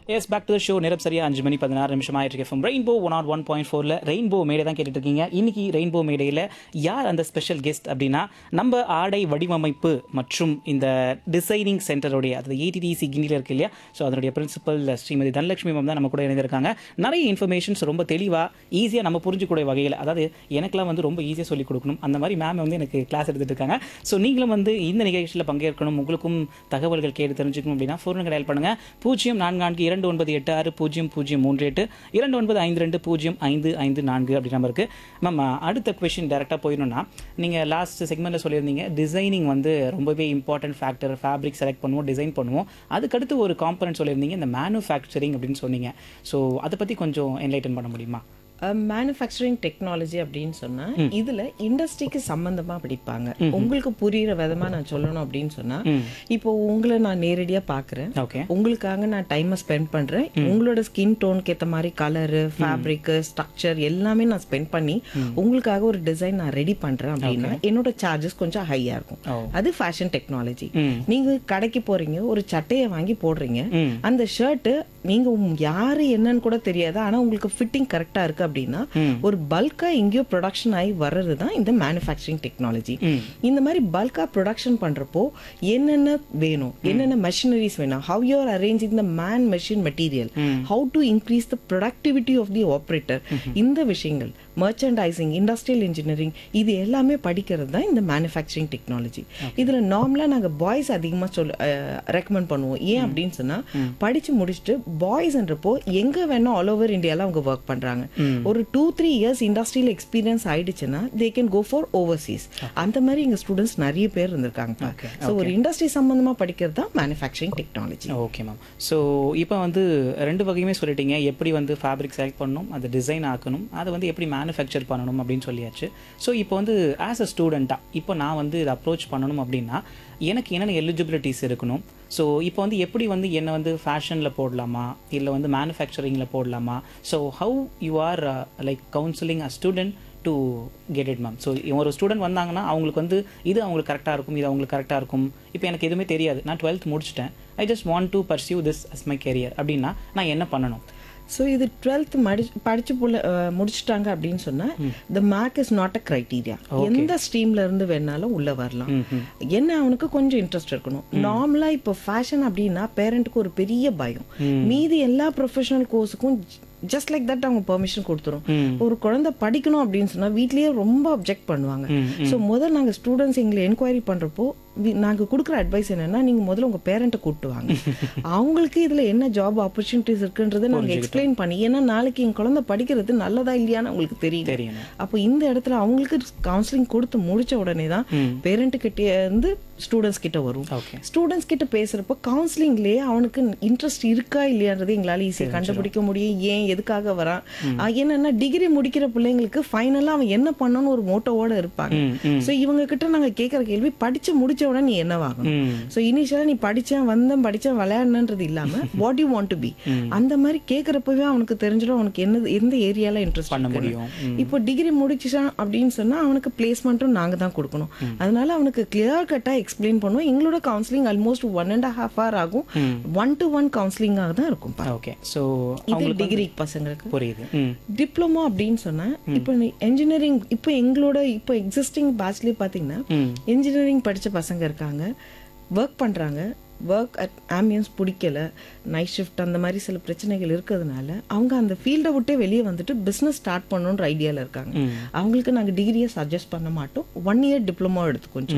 S back to show நேரம் சரியா அஞ்சு மணி பதினாறு நிமிஷம் ஆயிட்டு இருக்கு rainbow one aught one point ஃபோரில் ரெயின்போ மேடை தான் கேட்டுட்டு இருக்கீங்க இன்னைக்கு ரெயின்போ மேடையில் யார் அந்த ஸ்பெஷல் கெஸ்ட் அப்படின்னா நம்ம ஆடை வடிவமைப்பு மற்றும் இந்த டிசைனிங் சென்டருடைய அதாவது ஏடிடிசி கிண்டியில் இருக்கு இல்லையா ஸோ அதனுடைய பிரின்சிபல் ஸ்ரீமதி தனலட்சுமி மேம் தான் நம்ம கூட இணைந்திருக்காங்க நிறைய இன்ஃபர்மேஷன்ஸ் ரொம்ப தெளிவாக ஈஸியாக நம்ம புரிஞ்சுக்கூடிய வகையில் அதாவது எனக்கெல்லாம் வந்து ரொம்ப ஈஸியாக சொல்லிக் கொடுக்கணும் அந்த மாதிரி மேம் வந்து எனக்கு கிளாஸ் எடுத்துட்டு இருக்காங்க ஸோ நீங்களும் வந்து இந்த நிகழ்ச்சியில் பங்கேற்கணும் உங்களுக்கும் தகவல்கள் கேட்டு தெரிஞ்சுக்கணும் அப்படின்னா ஃபோன் டயல் பண்ணுங்க பூஜ்ஜியம் நான்கு நான்கு இரண்டு ஒன்பது எட்டு ஆறு பூஜ்ஜியம் பூஜ்ஜியம் மூன்று எட்டு இரண்டு ஒன்பது ஐந்து ரெண்டு பூஜ்ஜியம் ஐந்து ஐந்து நான்கு அப்படி நம்பருக்கு மேம் அடுத்த கொஷின் டேரெக்டாக போயிடணும்னா நீங்கள் லாஸ்ட் செக்மெண்ட்டில் சொல்லியிருந்தீங்க டிசைனிங் வந்து ரொம்பவே இம்பார்ட்டன்ட் ஃபேக்டர் ஃபேப்ரிக் செலக்ட் பண்ணுவோம் டிசைன் பண்ணுவோம் அதுக்கடுத்து ஒரு காம்பனன்ட் சொல்லியிருந்தீங்க இந்த மேனுஃபேக்சரிங் அப்படின்னு சொன்னீங்க ஸோ அதை பற்றி கொஞ்சம் என்லைட்டன் பண்ண முடியுமா மேனுஃபேக்சரிங் டெக்னாலஜி அப்படின்னு சொன்னா இதுல இண்டஸ்ட்ரிக்கு சம்பந்தமா படிப்பாங்க உங்களுக்கு புரியுற விதமா நான் சொல்லணும் அப்படின்னு சொன்னா இப்போ உங்களை நான் நேரடியா பாக்குறேன் ஓகே உங்களுக்காக நான் டைமை ஸ்பெண்ட் பண்றேன் உங்களோட ஸ்கின் டோனுக்கு ஏத்த மாதிரி கலரு ஃபேப்ரிக் ஸ்ட்ரக்சர் எல்லாமே நான் ஸ்பெண்ட் பண்ணி உங்களுக்காக ஒரு டிசைன் நான் ரெடி பண்றேன் அப்படின்னா என்னோட சார்ஜஸ் கொஞ்சம் ஹையா இருக்கும் ஓ. அது ஃபேஷன் டெக்னாலஜி நீங்க கடைக்கு போறீங்க ஒரு சட்டையை வாங்கி போடுறீங்க ம். அந்த ஷர்ட் நீங்க உம் யாரு என்னன்னு கூட தெரியாது ஆனா உங்களுக்கு ஃபிட்டிங் கரெக்டா இருக்கு அப்படின்னா ஒரு பல்கா எங்கேயோ ப்ரொடக்ஷன் ஆகி வர்றது தான் இந்த மேனுஃபேக்சரிங் டெக்னாலஜி இந்த மாதிரி பல்கா ப்ரொடக்ஷன் பண்றப்போ என்னென்ன வேணும் என்னென்ன மெஷினரிஸ் வேணும் how you are arranging the man machine material how to increase the productivity of the operator இந்த விஷயங்கள் மர்ச்சன்டைசிங் இண்டஸ்ட்ரியல் இன்ஜினியரிங் இது எல்லாமே படிக்கிறது தான் இந்த மேனுஃபேக்சரிங் டெக்னாலஜி இதுல நார்மலா நாங்க பாய்ஸ் அதிகமா சொல் ரெக்கமெண்ட் பண்ணுவோம் ஏன் அப்படின்னு சொன்னா படிச்சு முடிச்சுட்டு பாய்ஸ்ன்றப்போ எங்க வேணா ஆல் ஓவர் இந்தியால அவங்க ஒர்க் பண்றாங்க ஒரு two three years industrial experience ஆயிடுச்சுன்னா they can go for overseas அந்த மாதிரி எங்க ஸ்டூடெண்ட்ஸ் நிறைய பேர் இருந்திருக்காங்க ஸோ ஒரு இண்டஸ்ட்ரி சம்பந்தமா படிக்கிறது தான் manufacturing technology okay ma'am so இப்போ வந்து ரெண்டு வகையுமே சொல்லிட்டீங்க எப்படி வந்து ஃபேப்ரிக் செலக்ட் பண்ணணும் அதை டிசைன் ஆக்கணும் அதை வந்து எப்படி மேனுஃபேக்சர் பண்ணணும் அப்படின்னு சொல்லியாச்சு ஸோ இப்போ வந்து ஆஸ் அ ஸ்டூடெண்ட்டாக இப்போ நான் வந்து இதை அப்ரோச் பண்ணணும் அப்படின்னா எனக்கு என்னென்ன எலிஜிபிலிட்டிஸ் இருக்கணும் ஸோ இப்போ வந்து எப்படி வந்து என்னை வந்து ஃபேஷனில் போடலாமா இல்லை வந்து மேனுஃபேக்சரிங்கில் போடலாமா so how you are like counselling a student to get it ma'am so ஒரு ஸ்டூடெண்ட் வந்தாங்கன்னா அவங்களுக்கு வந்து இது அவங்களுக்கு கரெக்டாக இருக்கும் இது அவங்களுக்கு கரெக்டாக இருக்கும் இப்போ எனக்கு எதுவுமே தெரியாது நான் டுவெல்த் முடிச்சிட்டேன் I just want to pursue this as my career அப்படின்னா நான் என்ன பண்ணணும் ஸோ இது டுவெல்த் மடி படிச்சு புள்ள அஹ், முடிச்சிட்டாங்க அப்படின்னு சொன்னா the mark is not a criteria எந்த ஸ்ட்ரீம்ல இருந்து வேணாலும் உள்ள வரலாம் என்ன அவனுக்கு கொஞ்சம் இன்ட்ரெஸ்ட் இருக்கணும் நார்மலா இப்போ ஃபேஷன் அப்படின்னா பேரண்ட்டுக்கு ஒரு பெரிய பயம் மீதி எல்லா ப்ரொஃபஷனல் கோர்ஸுக்கும் ஜஸ்ட் லைக் தட் அவங்க பெர்மிஷன் கொடுத்துரும் ஒரு குழந்தை படிக்கணும் அப்படின்னு சொன்னா வீட்லயே ரொம்ப அப்ஜெக்ட் பண்ணுவாங்க ஸோ முதல்ல நாங்க ஸ்டூடெண்ட்ஸ் எங்களை என்கொயரி பண்றப்போ வி- நாங்க கொடுக்குற அட்வைஸ் என்னன்னா நீங்க முதல்ல உங்க பேரண்ட்டை கூப்பிட்டு வாங்க அவங்களுக்கு இதுல என்ன ஜாப் ஆப்பர்ச்சுனிட்டிஸ் இருக்குன்றதை நாங்க எக்ஸ்பிளைன் பண்ணி ஏன்னா நாளைக்கு என் குழந்தை படிக்கிறது நல்லதா இல்லையான்னு அவங்களுக்கு தெரியும் தெரியணும் அப்போ இந்த இடத்துல அவங்களுக்கு கவுன்சிலிங் கொடுத்து முடிச்ச உடனே தான் பேரண்ட் கிட்டே இருந்து ஸ்டூடெண்ட்ஸ் கிட்ட வரும் ஓகே ஸ்டூடெண்ட்ஸ் கிட்ட பேசுறப்போ கவுன்சிலிங்லயே அவனுக்கு இன்ட்ரெஸ்ட் இருக்கா இல்லையான்றது எங்களால ஈஸியாக கண்டுபிடிக்க முடியும் ஏன் எதுக்காக வரான் ஆஹ் என்னன்னா டிகிரி முடிக்கிற பிள்ளைங்களுக்கு ஃபைனலா அவன் என்ன பண்ணணும்னு ஒரு மோட்டோவோட இருப்பாங்க சோ இவங்க கிட்ட நாங்க கேட்கற கேள்வி படிச்சு முடிச்ச உடனே நீ என்ன வாங்கணும் ம் ஸோ இனிஷியலாக நீ படிச்சேன் வந்தேன் படிச்சேன் விளையாடணுன்றது இல்லாம what you want to be அந்த மாதிரி கேட்குறப்பவே அவனுக்கு தெரிஞ்சிடும் அவனுக்கு என்ன எந்த ஏரியால இன்ட்ரெஸ்ட் பண்ண முடியும் ம். இப்போ டிகிரி முடிச்சிட்டான் அப்படின்னு சொன்னா அவனுக்கு பிளேஸ்மெண்ட்டும் நாங்க தான் கொடுக்கணும் அதனால அவனுக்கு கிளியர் கட்டா எக்ஸ்பிளைன் பண்ணுவோம் எங்களோட counselling almost one and half hour ஆகும் ஒன் டு ஒன் கவுன்சிலிங்காக தான் இருக்கும் பா. ஓகே ஸோ இது அவங்களுக்கு டிகிரி பசங்களுக்கு புரியுது ம் டிப்ளமோ அப்படின்னு சொன்னா இப்போ இன்ஜினியரிங் இப்போ எங்களோட இப்போ எக்ஸிஸ்டிங் பேட்ச்லேயே பார்த்தீங்கன்னா ம் இன்ஜினியரிங் படிச்ச பசங்க இருக்காங்க ஒர்க் பண்றாங்க ஒர்க் அட் ஆம்பியன்ஸ் பிடிக்கல நைட் ஷிஃப்ட் அந்த மாதிரி சில பிரச்சனைகள் இருக்கிறதுனால அவங்க அந்த ஃபீல்டை விட்டே வெளியே வந்துட்டு பிஸ்னஸ் ஸ்டார்ட் பண்ணணுன்ற ஐடியாவில் இருக்காங்க அவங்களுக்கு நாங்கள் டிகிரியை சஜஸ்ட் பண்ண மாட்டோம் ஒன் இயர் டிப்ளமோ எடுத்து கொஞ்சம்